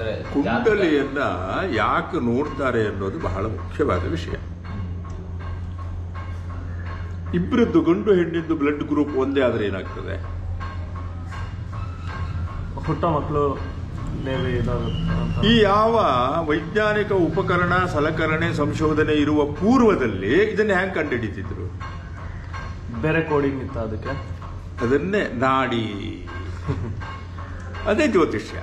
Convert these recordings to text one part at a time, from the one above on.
ಅಂದ್ರೆ ಕುಂಡಲಿಯನ್ನ ಯಾಕೆ ನೋಡ್ತಾರೆ ಅನ್ನೋದು ಬಹಳ ಮುಖ್ಯವಾದ ವಿಷಯ ಇಬ್ಬರದ್ದು ಗಂಡು ಹೆಣ್ಣಿದ್ದು ಬ್ಲಡ್ ಗ್ರೂಪ್ ಒಂದೇ ಆದ್ರೆ ಏನಾಗ್ತದೆ ಹುಟ್ಟೋ ಮಕ್ಕಳು ಬೇರೆ ಇದಾಗುತ್ತೆ ಅಂತ ಈ ಯಾವ ವೈಜ್ಞಾನಿಕ ಉಪಕರಣ ಸಲಕರಣೆ ಸಂಶೋಧನೆ ಇರುವ ಪೂರ್ವದಲ್ಲಿ ಇದನ್ನ ಹ್ಯಾಂಗ್ ಕಂಡುಹಿಡಿತಿದ್ರು ಬೇರೆ ಕೋಡಿಂಗ್ ಇತ್ತ ಅದಕ್ಕೆ ಅದನ್ನೇ ನಾಡಿ ಅದೇ ಜ್ಯೋತಿಷ್ಯ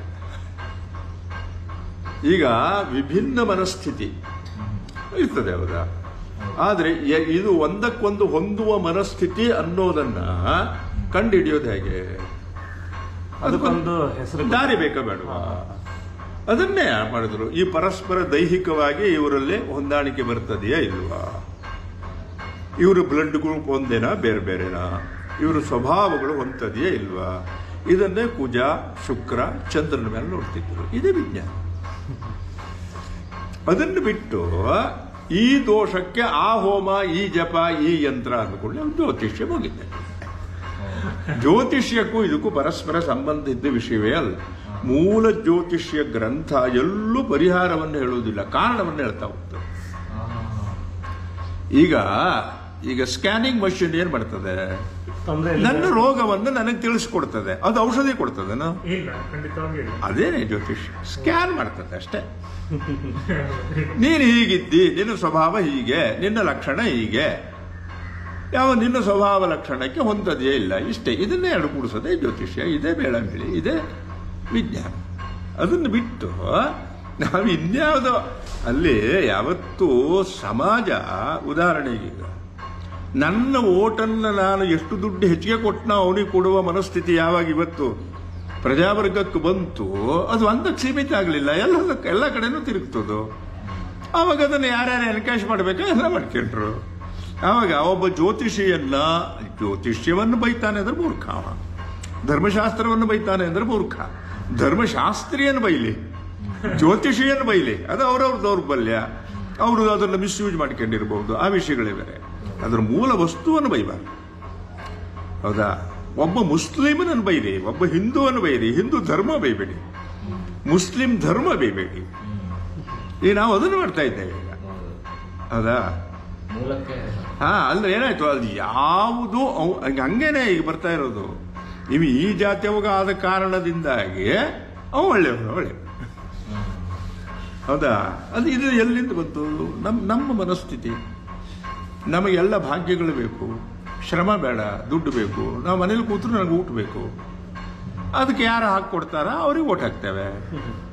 ಈಗ ವಿಭಿನ್ನ ಮನಸ್ಥಿತಿ ಇರ್ತದೆ ಹೌದಾ ಆದ್ರೆ ಎ- ಇದು ಒಂದಕ್ಕೊಂದು ಹೊಂದುವ ಮನಸ್ಥಿತಿ ಅನ್ನೋದನ್ನ ಕಂಡುಹಿಡಿಯೋದು ಹೇಗೆ ಅದಕ್ಕೊಂದು ಹೆಸರು ದಾರಿ ಬೇಕಾ ಬೇಡವಾ ಅದನ್ನೇ ಮಾಡಿದ್ರು ಈ ಪರಸ್ಪರ ದೈಹಿಕವಾಗಿ ಇವರಲ್ಲಿ ಹೊಂದಾಣಿಕೆ ಬರ್ತದೆಯಾ ಇಲ್ವಾ ಇವರು ಬ್ಲಡ್ ಗ್ರೂಪ್ ಒಂದೇನಾ ಬೇರೆ ಬೇರೆನಾ ಇವರು ಸ್ವಭಾವಗಳು ಹೊಂದದೆಯಾ ಇಲ್ವಾ ಇದನ್ನೇ ಕುಜ ಶುಕ್ರ ಚಂದ್ರನ ಮೇಲೆ ನೋಡ್ತಿದ್ರು ಇದೇ ವಿಜ್ಞಾನ ಅದನ್ನು ಬಿಟ್ಟು ಈ ದೋಷಕ್ಕೆ ಆ ಹೋಮ ಈ ಜಪ ಈ ಯಂತ್ರ ಅಂದ್ಕೊಳ್ಳಿ ಅವ್ನು ಜ್ಯೋತಿಷ್ಯ ಮುಗಿದೆ ಜ್ಯೋತಿಷ್ಯಕ್ಕೂ ಇದಕ್ಕೂ ಪರಸ್ಪರ ಸಂಬಂಧ ಇದ್ದ ವಿಷಯವೇ ಅಲ್ಲ ಮೂಲ ಜ್ಯೋತಿಷ್ಯ ಗ್ರಂಥ ಎಲ್ಲೂ ಪರಿಹಾರವನ್ನು ಹೇಳುವುದಿಲ್ಲ ಕಾರಣವನ್ನು ಹೇಳ್ತಾ ಹೋಗ್ತದೆ ಈಗ ಈಗ ಸ್ಕ್ಯಾನಿಂಗ್ ಮಷಿನ್ ಏನ್ ಮಾಡ್ತದೆ ತೊಂದ್ರೆ ನನ್ನ ರೋಗವನ್ನು ನನಗೆ ತಿಳಿಸ್ಕೊಡ್ತದೆ ಅದು ಔಷಧಿ ಕೊಡ್ತದೆನಾ ಇಲ್ಲ ಖಂಡಿತವಾಗಿ ಇಲ್ಲ ಅದೇನೇ ಜ್ಯೋತಿಷ್ಯ ಸ್ಕ್ಯಾನ್ ಮಾಡ್ತದೆ ಅಷ್ಟೇ ನೀನು ಹೀಗಿದ್ದಿ ನಿನ್ನ ಸ್ವಭಾವ ಹೀಗೆ ನಿನ್ನ ಲಕ್ಷಣ ಹೀಗೆ ಯಾವ ನಿನ್ನ ಸ್ವಭಾವ ಲಕ್ಷಣಕ್ಕೆ ಹೊಂದದೇ ಇಲ್ಲ ಇಷ್ಟೇ ಇದನ್ನೇ ಅಡುಗೂಡಿಸೋದೇ ಜ್ಯೋತಿಷ್ಯ ಇದೇ ಬೆಳಂಬೆಳಿ ಇದೇ ವಿಜ್ಞಾನ ಅದನ್ನು ಬಿಟ್ಟು ನಾವು ಇನ್ಯಾವುದೋ ಅಲ್ಲಿ ಯಾವತ್ತೂ ಸಮಾಜ ಉದಾಹರಣೆಗೆ ಈಗ ನನ್ನ ಓಟನ್ನ ನಾನು ಎಷ್ಟು ದುಡ್ಡು ಹೆಚ್ಚಿಗೆ ಕೊಟ್ಟನ ಅವನಿಗೆ ಕೊಡುವ ಮನಸ್ಥಿತಿ ಯಾವಾಗ ಇವತ್ತು ಪ್ರಜಾವರ್ಗಕ್ಕೆ ಬಂತು ಅದು ಒಂದಕ್ಕೆ ಸೀಮಿತ ಆಗಲಿಲ್ಲ ಎಲ್ಲ ಎಲ್ಲ ಕಡೆನೂ ತಿರುಗ್ತದು ಆವಾಗ ಅದನ್ನು ಯಾರ್ಯಾರು ಎನ್ಕ್ಯಾಶ್ ಮಾಡಬೇಕಾ ಎಲ್ಲ ಮಾಡ್ಕೊಂಡ್ರು ಆವಾಗ ಒಬ್ಬ ಜ್ಯೋತಿಷಿಯನ್ನ ಜ್ಯೋತಿಷ್ಯವನ್ನು ಬೈತಾನೆ ಅಂದ್ರೆ ಮೂರ್ಖ ಅವ ಧರ್ಮಶಾಸ್ತ್ರವನ್ನು ಬೈತಾನೆ ಅಂದ್ರೆ ಮೂರ್ಖ ಧರ್ಮಶಾಸ್ತ್ರಿಯನ್ನು ಬೈಲಿ ಜ್ಯೋತಿಷಿಯನ್ನು ಬೈಲಿ ಅದು ಅವರವ್ರ ದೌರ್ಬಲ್ಯ ಅವರು ಅದನ್ನು ಮಿಸ್ಯೂಸ್ ಮಾಡ್ಕೊಂಡಿರ್ಬಹುದು ಆ ವಿಷಯಗಳೇ ಬೇರೆ ಅದರ ಮೂಲ ವಸ್ತುವನ್ನು ಬೈಬಾರ್ದು ಹೌದಾ ಒಬ್ಬ ಮುಸ್ಲಿಮನನ್ನು ಬೈರಿ ಒಬ್ಬ ಹಿಂದೂವನ್ನು ಬೈರಿ ಹಿಂದೂ ಧರ್ಮ ಬೈಬೇಡಿ ಮುಸ್ಲಿಂ ಧರ್ಮ ಬೈಬೇಡಿ ಈಗ ನಾವು ಅದನ್ನು ಮಾಡ್ತಾ ಇದ್ದೇವೆ ಈಗ ಹೌದಾ ಮೂಲಕ್ಕೆ ಹಾ ಅಂದ್ರೆ ಏನಾಯ್ತು ಅದು ಯಾವುದು ಅವ್- ಹಂಗ್- ಹಂಗೇನೆ ಈಗ ಬರ್ತಾ ಇರೋದು ನೀವು ಈ ಜಾತಿಯವಾಗ ಆದ ಕಾರಣದಿಂದಾಗಿ ಅವ ಒಳ್ಳೆಯವನು ಒಳ್ಳೆ ಹೌದಾ ಅದು ಇದು ಎಲ್ಲಿಂದ ಬಂತು ನಮ್ಮ ನಮ್ಮ ಮನಸ್ಥಿತಿ ನಮಗೆಲ್ಲ ಭಾಗ್ಯಗಳು ಬೇಕು ಶ್ರಮ ಬೇಡ ದುಡ್ಡು ಬೇಕು ನಾವು ಮನೇಲಿ ಕೂತ್ರು ನನಗೆ ಊಟ ಬೇಕು ಅದಕ್ಕೆ ಯಾರು ಹಾಕಿ ಕೊಡ್ತಾರ ಅವ್ರಿಗೆ ಓಟ್ ಹಾಕ್ತೇವೆ